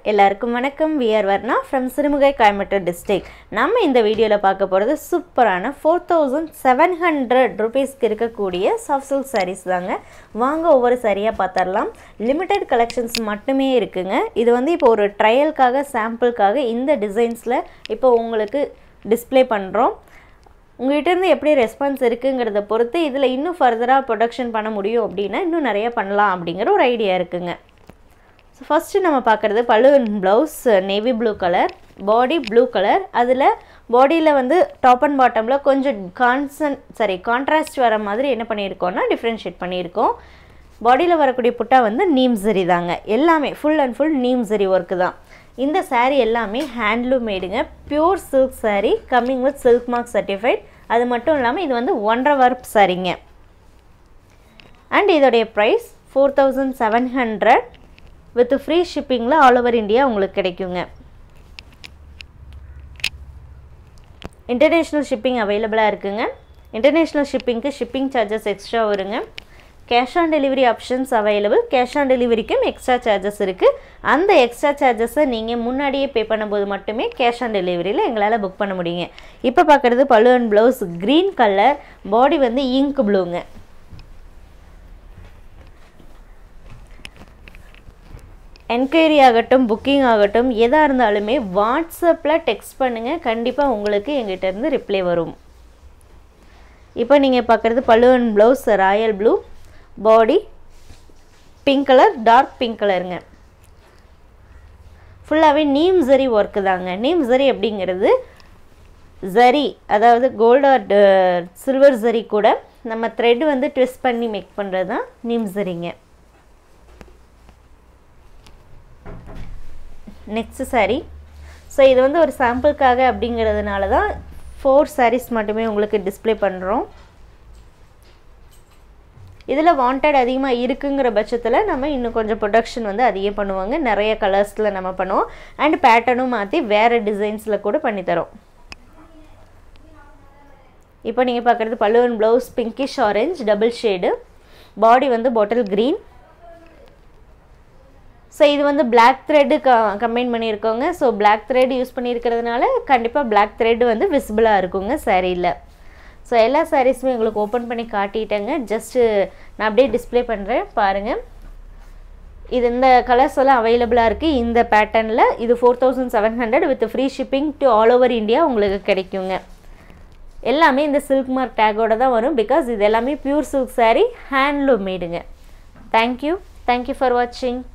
எல்லாருக்கும் வணக்கம் VR Varna from Sirumugai Coimbatore district நம்ம இந்த வீடியோவில் பார்க்க போகிறது சூப்பரான ஃபோர் தௌசண்ட் செவன் ஹண்ட்ரட் ருபீஸ்க்கு இருக்கக்கூடிய சாஃப்ட் சில்க் சாரீஸ் தாங்க வாங்க ஒவ்வொரு சரியாக பார்த்துடலாம் லிமிட்டெட் கலெக்ஷன்ஸ் மட்டுமே இருக்குங்க இது வந்து இப்போ ஒரு ட்ரையலுக்காக சாம்பிளுக்காக இந்த டிசைன்ஸில் இப்போ உங்களுக்கு டிஸ்ப்ளே பண்ணுறோம் உங்கள்கிட்ட இருந்து எப்படி ரெஸ்பான்ஸ் இருக்குங்கிறத பொறுத்து இதில் இன்னும் ஃபர்தராக ப்ரொடக்ஷன் பண்ண முடியும் அப்படின்னா இன்னும் நிறைய பண்ணலாம் அப்படிங்கிற ஒரு ஐடியா இருக்குங்க ஸோ ஃபஸ்ட்டு நம்ம பார்க்குறது பல்லுவன் blouse navy blue colour body blue colour அதில் பாடியில் வந்து டாப் அண்ட் பாட்டமில் கொஞ்சம் கான்சன் சாரி கான்ட்ராஸ்ட் வர மாதிரி என்ன பண்ணியிருக்கோம்னா டிஃப்ரென்ஷியேட் பண்ணியிருக்கோம் பாடியில் வரக்கூடிய புட்டா வந்து நீம் சரி தாங்க எல்லாமே ஃபுல் அண்ட் ஃபுல் நீம் சரி ஒர்க்கு தான் இந்த saree எல்லாமே ஹேண்ட்லூம் மேடுங்க pure silk saree coming with silk mark certified அது மட்டும் இல்லாமல் இது வந்து ஒன்றரை வர்ப் சாரீங்க அண்ட் இதோடைய price four thousand seven hundred with free ஷிப்பிங்கில் ஆல் ஓவர் இந்தியா உங்களுக்கு கிடைக்குங்க இன்டர்நேஷ்னல் ஷிப்பிங் அவைலபிளாக இருக்குங்க இன்டர்நேஷ்னல் ஷிப்பிங்க்கு ஷிப்பிங் சார்ஜஸ் எக்ஸ்ட்ரா வருங்க cash on delivery options available cash on டெலிவரிக்கும் எக்ஸ்ட்ரா சார்ஜஸ் இருக்குது அந்த எக்ஸ்ட்ரா சார்ஜஸை நீங்கள் முன்னாடியே பே பண்ணும்போது மட்டுமே கேஷ் ஆன் டெலிவரியில் எங்களால் புக் பண்ண முடியுங்க இப்போ பார்க்குறது பல்லு and blouse green colour body வந்து இங்க் ப்ளூங்க என்கொயரி ஆகட்டும் புக்கிங் ஆகட்டும் எதாக இருந்தாலுமே வாட்ஸ்அப்பில் டெக்ஸ்ட் பண்ணுங்கள் கண்டிப்பாக உங்களுக்கு எங்கிட்ட இருந்து ரிப்ளை வரும் இப்போ நீங்கள் பார்க்குறது பல்லுவன் blouse royal blue body pink colour dark pink கலருங்க ஃபுல்லாகவே நீம் ஜரி ஒர்க்கு தாங்க நீம் ஜரி அப்படிங்கிறது ஜரி அதாவது கோல்டு ஆர் சில்வர் ஜரி கூட நம்ம த்ரெட் வந்து ட்விஸ்ட் பண்ணி மேக் பண்ணுறது தான் நீம் ஜரிங்க நெக்ஸ்ட் சாரீ ஸோ இது வந்து ஒரு சாம்பிளுக்காக அப்படிங்கிறதுனால தான் ஃபோர் சாரீஸ் மட்டுமே உங்களுக்கு டிஸ்ப்ளே பண்ணுறோம் இதில் வாண்டட் அதிகமாக இருக்குங்கிற பட்சத்தில் நம்ம இன்னும் கொஞ்சம் ப்ரொடக்ஷன் வந்து அதிகம் பண்ணுவாங்க நிறைய கலர்ஸில் நம்ம பண்ணுவோம் அண்ட் பேட்டர்னும் மாற்றி வேறு டிசைன்ஸில் கூட பண்ணித்தரோம் இப்போ நீங்கள் பார்க்குறது பல்லுவன் blouse pinkish orange double shade body வந்து பாட்டில் க்ரீன் ஸோ இது வந்து பிளாக் த்ரெட்டு க கம்பைன் பண்ணியிருக்கோங்க ஸோ பிளாக் த்ரெட் யூஸ் பண்ணியிருக்கிறதுனால கண்டிப்பாக பிளாக் த்ரெட் வந்து விசிபிளாக இருக்குங்க சாரியில் ஸோ எல்லா சாரீஸுமே உங்களுக்கு ஓப்பன் பண்ணி காட்டிட்டேங்க ஜஸ்ட்டு நான் அப்படியே டிஸ்ப்ளே பண்ணுறேன் பாருங்கள் இது இந்த கலர்ஸ் எல்லாம் அவைலபிளாக இருக்குது இந்த பேட்டர்னில் இது four thousand seven hundred with free shipping to all over India உங்களுக்கு கிடைக்குங்க எல்லாமே இந்த சில்க் மார்க் டேக்கோட தான் வரும் பிகாஸ் இது எல்லாமே பியூர் சில்க் சாரீ ஹேண்ட்லூம் மேடுங்க தேங்க்யூ தேங்க்யூ ஃபார் வாட்சிங்